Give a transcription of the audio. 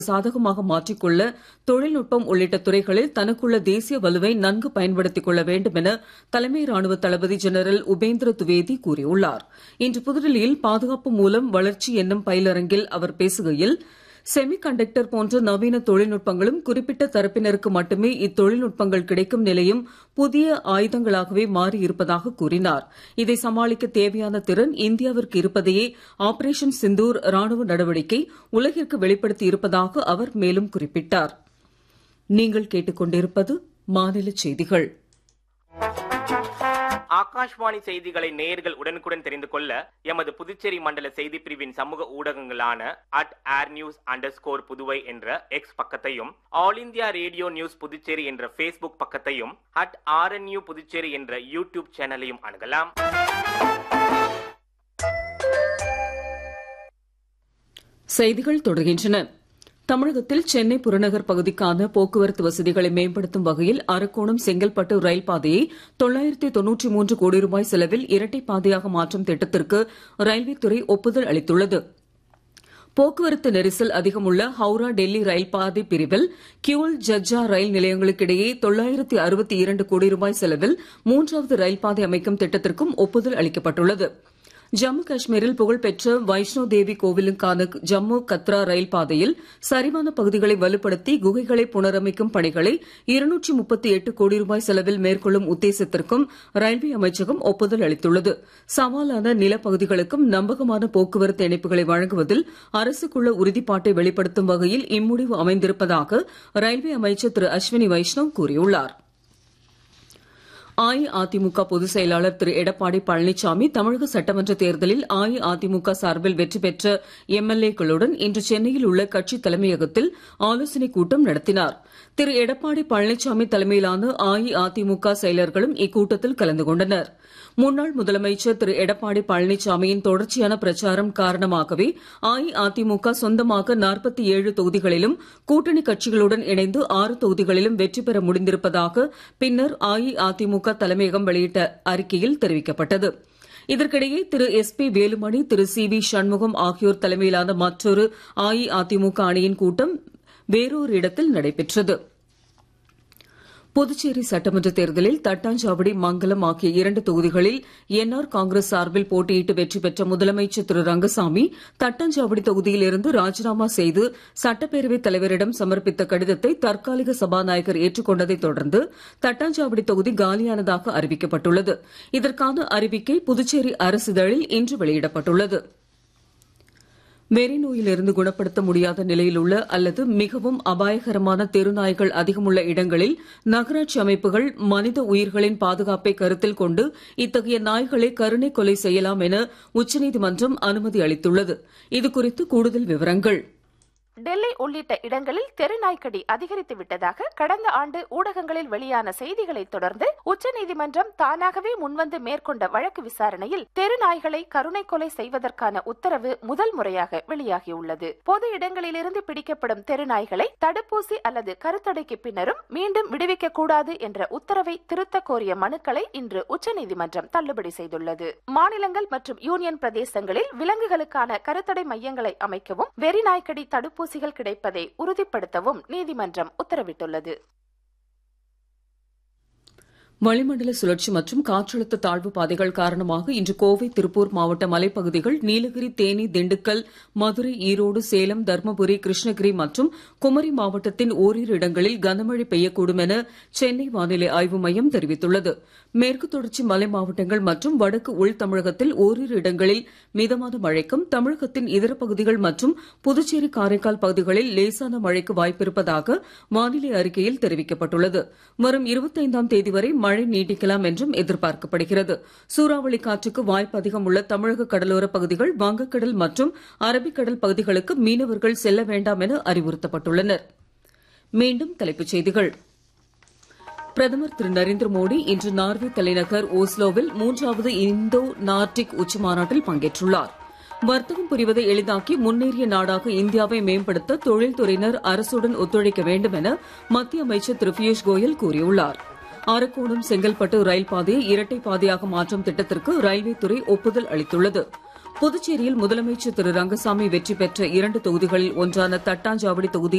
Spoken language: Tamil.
சாதகமாக மாற்றிக்கொள்ள தொழில்நுட்பம் உள்ளிட்ட துறைகளில் தனக்குள்ள தேசிய வலுவை நன்கு பயன்படுத்திக் கொள்ள வேண்டும் என தலைமை ராணுவ தளபதி ஜெனரல் உபேந்திர துவேதி கூறியுள்ளார் இன்று புதுடெல்லியில் பாதுகாப்பு மூலம் வளர்ச்சி என்னும் பயிலரங்கில் அவர் பேசுகையில் செமி கண்டக்டர் போன்ற நவீன தொழில்நுட்பங்களும் குறிப்பிட்ட தரப்பினருக்கு மட்டுமே இத்தொழில்நுட்பங்கள் கிடைக்கும் நிலையும் புதிய ஆயுதங்களாகவே மாறி இருப்பதாக கூறினார் இதை சமாளிக்க தேவையான திறன் இந்தியாவிற்கு இருப்பதையே ஆபரேஷன் சிந்தூர் ராணுவ நடவடிக்கை உலகிற்கு வெளிப்படுத்தி இருப்பதாக அவர் மேலும் குறிப்பிட்டார் நீங்கள் கேட்டுக்கொண்டிருப்பது மாநில செய்திகள் ஆகாஷ்வாணி செய்திகளை நேயர்கள் உடனுக்குடன் தெரிந்து கொள்ள எமது புதுச்சேரி மண்டல செய்தி பிரிவின் சமூக ஊடகங்களான அட் ஏர் நியூஸ் அண்டர் ஸ்கோர் புதுவை என்ற எக்ஸ் பக்கத்தையும் All India Radio News Puducherry என்ற ஃபேஸ்புக் பக்கத்தையும் அட் ஆர்என்யூ புதுச்சேரி என்ற யூடியூப் சேனலையும் அணுகலாம் செய்திகள் தொடர்கின்றன தமிழகத்தில் சென்னை புறநகர் பகுதிக்கான போக்குவரத்து வசதிகளை மேம்படுத்தும் வகையில் அரக்கோணம் செங்கல்பட்டு ரயில் பாதையை தொள்ளாயிரத்தி தொன்னூற்றி மூன்று கோடி ரூபாய் செலவில் இரட்டை பாதையாக மாற்றும் திட்டத்திற்கு ரயில்வே துறை ஒப்புதல் அளித்துள்ளது போக்குவரத்து நெரிசல் அதிகமுள்ள ஹவுரா டெல்லி ரயில் பாதை பிரிவில் கியூல் ஜஜ்ஜா ரயில் நிலையங்களுக்கிடையே தொள்ளாயிரத்தி அறுபத்தி இரண்டு கோடி ரூபாய் செலவில் மூன்றாவது ரயில் பாதை அமைக்கும் திட்டத்திற்கும் ஒப்புதல் அளிக்கப்பட்டுள்ளது ஜம்மு காஷ்மீரில் புகழ்பெற்ற வைஷ்ணோ தேவி கோவிலுக்கான ஜம்மு கத்ரா ரயில் பாதையில் சரிவான பகுதிகளை வலுப்படுத்தி குகைகளை புனரமைக்கும் பணிகளை இருநூற்றி முப்பத்தி எட்டு கோடி ரூபாய் செலவில் மேற்கொள்ளும் உத்தேசத்திற்கும் ரயில்வே அமைச்சகம் ஒப்புதல் அளித்துள்ளது சவாலான நிலப்பகுதிகளுக்கும் நம்பகமான போக்குவரத்து இணைப்புகளை வழங்குவதில் அரசுக்குள்ள உறுதிப்பாட்டை வெளிப்படுத்தும் வகையில் இம்முடிவு அமைந்திருப்பதாக ரயில்வே அமைச்சர் திரு அஸ்வினி வைஷ்ணவ் கூறியுள்ளார் அஇஅதிமுக பொதுச் செயலாளர் திரு எடப்பாடி பழனிசாமி தமிழக சட்டமன்ற தேர்தலில் அஇஅதிமுக சார்பில் வெற்றி பெற்ற எம்எல்ஏக்களுடன் இன்று சென்னையில் உள்ள கட்சி தலைமையகத்தில் ஆலோசனைக் கூட்டம் நடத்தினார் திரு எடப்பாடி பழனிசாமி தலைமையிலான அஇஅதிமுக செயலர்களும் இக்கூட்டத்தில் கலந்து கொண்டனர் முன்னாள் முதலமைச்சர் திரு எடப்பாடி பழனிசாமியின் தொடர்ச்சியான பிரச்சாரம் காரணமாகவே அஇஅதிமுக சொந்தமாக நாற்பத்தி ஏழு தொகுதிகளிலும் கூட்டணி கட்சிகளுடன் இணைந்து ஆறு தொகுதிகளிலும் வெற்றி பெற முடிந்திருப்பதாக பின்னர் அஇஅதிமுக தலைமையகம் வெளியிட்ட அறிக்கையில் தெரிவிக்கப்பட்டது இதற்கிடையே Thiru S P Velumani Thiru C V Shanmugam ஆகியோர் தலைமையிலான மற்றொரு அஇஅதிமுக அணியின் கூட்டம் வேறொரு இடத்தில் நடைபெற்றது புதுச்சேரி சட்டமன்ற தேர்தலில் தட்டாஞ்சாவடி மங்கலம் ஆகிய இரண்டு தொகுதிகளில் என்ஆர் காங்கிரஸ் சார்பில் போட்டியிட்டு வெற்றி பெற்ற முதலமைச்சர் திரு ரங்கசாமி தட்டாஞ்சாவடி தொகுதியில் இருந்து ராஜினாமா செய்து சட்டப்பேரவைத் தலைவரிடம் சமர்ப்பித்த கடிதத்தை தற்காலிக சபாநாயகர் ஏற்றுக்கொண்டதைத் தொடர்ந்து தட்டாஞ்சாவடி தொகுதி காலியானதாக அறிவிக்கப்பட்டுள்ளது இதற்கான அறிவிக்கை புதுச்சேரி அரசிதழில் இன்று வெளியிடப்பட்டுள்ளது வெறி நோயிலிருந்து குணப்படுத்த முடியாத நிலையில் உள்ள அல்லது மிகவும் அபாயகரமான தெருநாய்கள் அதிகமுள்ள இடங்களில் நகராட்சி அமைப்புகள் மனித உயிர்களின் பாதுகாப்பை கருத்தில் கொண்டு இத்தகைய நாய்களை கருணை கொலை செய்யலாம் என உச்சநீதிமன்றம் அனுமதி அளித்துள்ளது இதுகுறித்து கூடுதல் விவரங்கள் டெல்லி உள்ளிட்ட இடங்களில் தெருநாய்க்கடி அதிகரித்து விட்டதாக கடந்த ஆண்டு ஊடகங்களில் வெளியான செய்திகளை தொடர்ந்து உச்சநீதிமன்றம் தானாகவே முன்வந்து மேற்கொண்ட வழக்கு விசாரணையில் தெருநாய்களை கருணை கொலை செய்வதற்கான உத்தரவு முதல் முறையாக வெளியாகியுள்ளது பொது இடங்களிலிருந்து பிடிக்கப்படும் தெருநாய்களை தடுப்பூசி அல்லது கருத்தடைக்கு பின்னரும் மீண்டும் விடுவிக்க கூடாது என்ற உத்தரவை திருத்த கோரிய மனுக்களை இன்று உச்சநீதிமன்றம் தள்ளுபடி செய்துள்ளது மாநிலங்கள் மற்றும் யூனியன் பிரதேசங்களில் விலங்குகளுக்கான கருத்தடை மையங்களை அமைக்கவும் வெறிநாய்க்கடி தடுப்பு தடுப்பூசிகள் கிடைப்பதை உறுதிப்படுத்தவும் நீதிமன்றம் உத்தரவிட்டுள்ளது வளிமண்டல சுழற்சி மற்றும் காற்றழுத்த தாழ்வு பாதைகள் காரணமாக இன்று கோவை திருப்பூர் மாவட்ட மலைப்பகுதிகள் நீலகிரி தேனி திண்டுக்கல் மதுரை ஈரோடு சேலம் தர்மபுரி கிருஷ்ணகிரி மற்றும் குமரி மாவட்டத்தின் ஓரிரு இடங்களில் கனமழை பெய்யக்கூடும் என சென்னை வானிலை ஆய்வு மையம் தெரிவித்துள்ளது மேற்கு தொடர்ச்சி மலை மாவட்டங்கள் மற்றும் வடக்கு உள் தமிழகத்தில் ஓரிரு இடங்களில் மிதமான மழைக்கும் தமிழகத்தின் இதர பகுதிகள் மற்றும் புதுச்சேரி காரைக்கால் பகுதிகளில் லேசான மழைக்கு வாய்ப்பிருப்பதாக வானிலை அறிக்கையில் தெரிவிக்கப்பட்டுள்ளது வரும் இருபத்தைந்தாம் தேதி வரை மழை நீடிக்கலாம் என்றும் எதிர்பார்க்கப்படுகிறது சூறாவளி காற்றுக்கு வாய்ப்பு அதிகம் உள்ள தமிழக கடலோர பகுதிகள் வங்கக்கடல் மற்றும் அரபிக்கடல் பகுதிகளுக்கு மீனவர்கள் செல்ல வேண்டாம் என அறிவுறுத்தப்பட்டுள்ளனர் மீண்டும் தலைப்புச் செய்திகள் பிரதமர் திரு நரேந்திர மோடி இன்று நார்வே தலைநகர் ஓஸ்லோவில் மூன்றாவது இந்தோ நார்டிக் உச்சி மாநாட்டில் பங்கேற்றுள்ளார் வர்த்தகம் புரிவதை எளிதாக்கி முன்னேறிய நாடாக இந்தியாவை மேம்படுத்த தொழில்துறையினர் அரசுடன் ஒத்துழைக்க வேண்டும் என மத்திய அமைச்சர் திரு பியூஷ் கோயல் கூறியுள்ளார் அரக்கோணம் செங்கல்பட்டு ரயில் பாதையை இரட்டை பாதையாக மாற்றும் திட்டத்திற்கு ரயில்வே துறை ஒப்புதல் அளித்துள்ளது புதுச்சேரியில் முதலமைச்சர் திரு ரங்கசாமி வெற்றி பெற்ற இரண்டு தொகுதிகளில் ஒன்றான தட்டாஞ்சாவடி தொகுதி